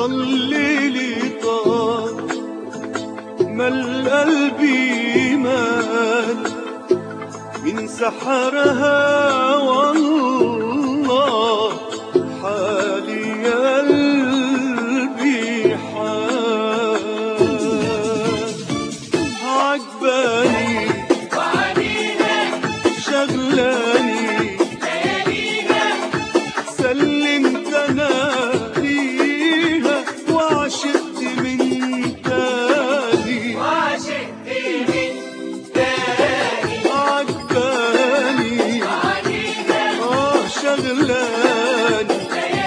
والليل طار مال قلبي مال من سحرها والله حالي يا قلبي حال عجباني شغلاني سلمت انا ليها وعشقت من تاني عجباني اه شغلاني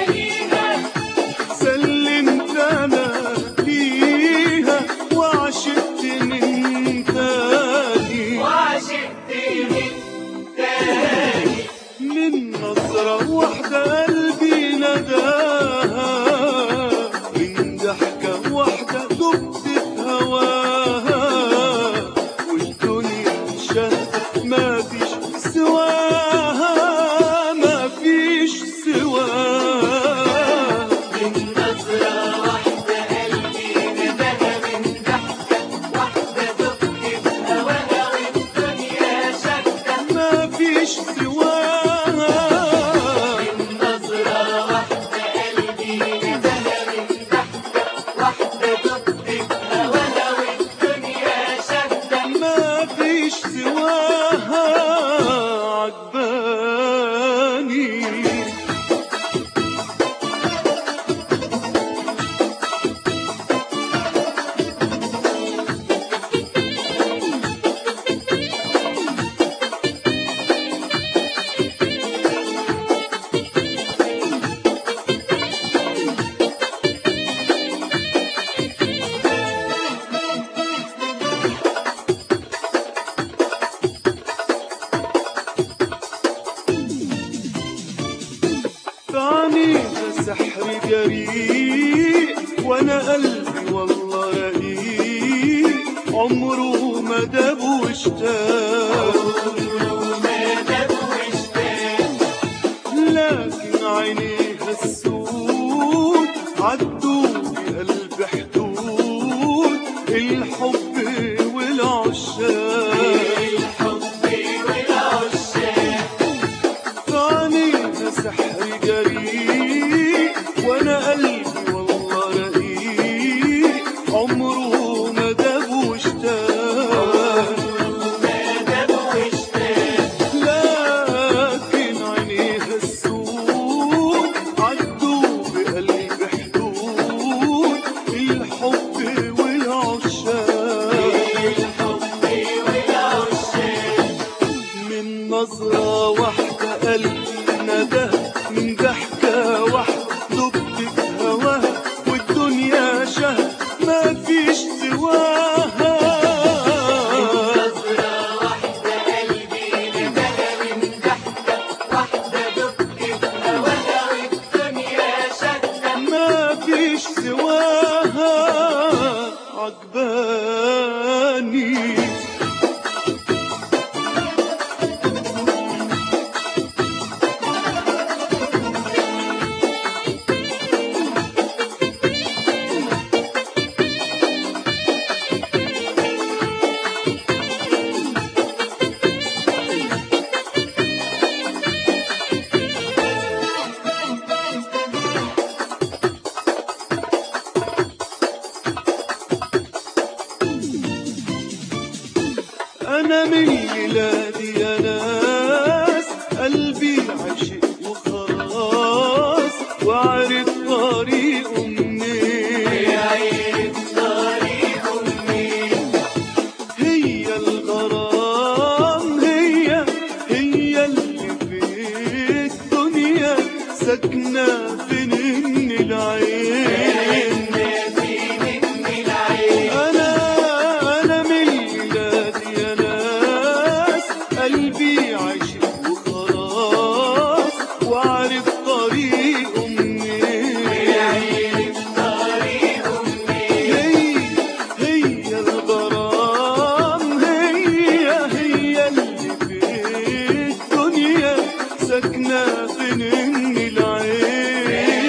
سلمت انا ليها وعشقت من تاني من نظرة واحدة قلبي نداها من ضحكة واحدة دبت في هواها والدنيا شهدت ما فيش سواها ما فيش سواها من نظرة واحدة قلبي نداها من ضحكة واحدة دقت هواها والدنيا شتت ما فيش سواها من نظرة واحدة قلبي نداها من ضحكة واحدة دقت هواها والدنيا شتت ما فيش سواها عجباني فعنيها سحر جريء وانا قلبي والله رقيق عمره ما داب واشتاق ما داب واشتاق لكن عينيها السود عدوا بقلب حدود الحب والعشاق الحب والعشاق فعنيها سحر جريء وانا قلبي والله رقيق عمره ما داب واشتاق ما داب واشتاق لكن عينيها السود عدوا بقلب حدود الحب والعشاق الحب والعشاق من نظرة واحدة قلبي ندى من ضحكة واحدة دبت في هواها والدنيا شهد ما فيش سواها نظرة واحدة قلبي نداها من ضحكة واحدة دقت هواها والدنيا شتت ما فيش سواها عجباني أنا من ميلادي يا ناس قلبي عشق وخلاص وعرف طريقه منين عيد طريق منين هي الغرام هي هي اللي في الدنيا ساكنة في نن العين نادي من العين أنا أنا ميلادي يا ناس قلبي عشق وخلاص وعارف طريقه منين عيد طريق منين هي هي الغرام هي هي اللي في الدنيا ساكنة في نن العين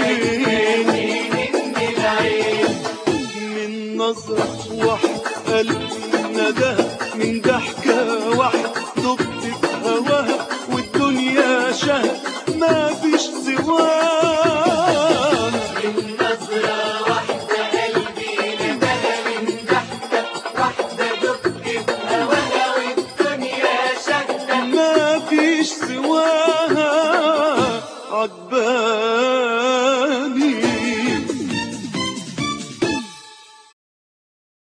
سواها من نظرة واحدة قلبي لبلى من ضحكة واحدة دق بهواها والدنيا شهدة ما فيش سواها عجبان